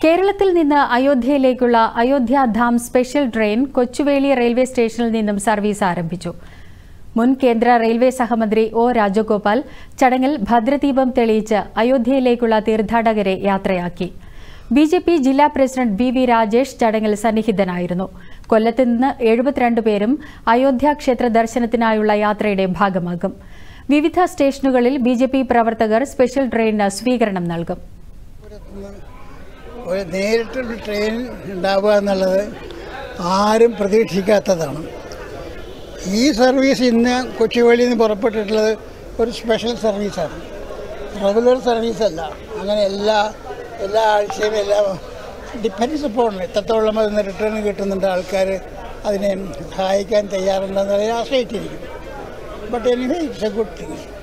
കേരളത്തിൽ നിന്ന് അയോധ്യയിലേക്കുള്ള Ayodhya Dham special train Kochuveli railway സ്റ്റേഷനിൽ നിന്നും സർവീസ് ആരംഭിച്ചു മുൻ കേന്ദ്ര റെയിൽവേ സഹമന്ത്രി ഒ രാജഗോപാൽ ചടങ്ങിൽ ഭദ്രദീപം തെളിയിച്ച് അയോധ്യയിലേക്കുള്ള തീർത്ഥാടകരെ യാത്രയാക്കി ബി ജെ പി ജില്ലാ പ്രസിഡന്റ് ബി വി രാജേഷ് ചടങ്ങിൽ സന്നിഹിതനായിരുന്നു കൊല്ലത്ത് നിന്ന് എഴുപത്തിരണ്ട് പേരും അയോധ്യ ക്ഷേത്ര ദർശനത്തിനായുള്ള യാത്രയുടെ ഭാഗമാകും വിവിധ സ്റ്റേഷനുകളിൽ ബി ജെ പി പ്രവർത്തകർ സ്പെഷ്യൽ ട്രെയിനിന് സ്വീകരണം നൽകും ഒരു നേരിട്ടൊരു ട്രെയിൻ ഉണ്ടാവുക എന്നുള്ളത് ആരും പ്രതീക്ഷിക്കാത്തതാണ് ഈ സർവീസ് ഇന്ന് കൊച്ചുവേളിയിൽ നിന്ന് പുറപ്പെട്ടിട്ടുള്ളത് ഒരു സ്പെഷ്യൽ സർവീസാണ് റെഗുലർ സർവീസല്ല അങ്ങനെ എല്ലാ എല്ലാ ആഴ്ചയും എല്ലാ ഡിപ്പെൻഡ്സ് അപ്പോൾ എത്രത്തോളം അതിന് റിട്ടേൺ കിട്ടുന്നുണ്ട് ആൾക്കാർ അതിനെ സഹായിക്കാൻ തയ്യാറുണ്ടെന്നതിനെ ആശ്രയിച്ചിരിക്കും but anyway it's a good thing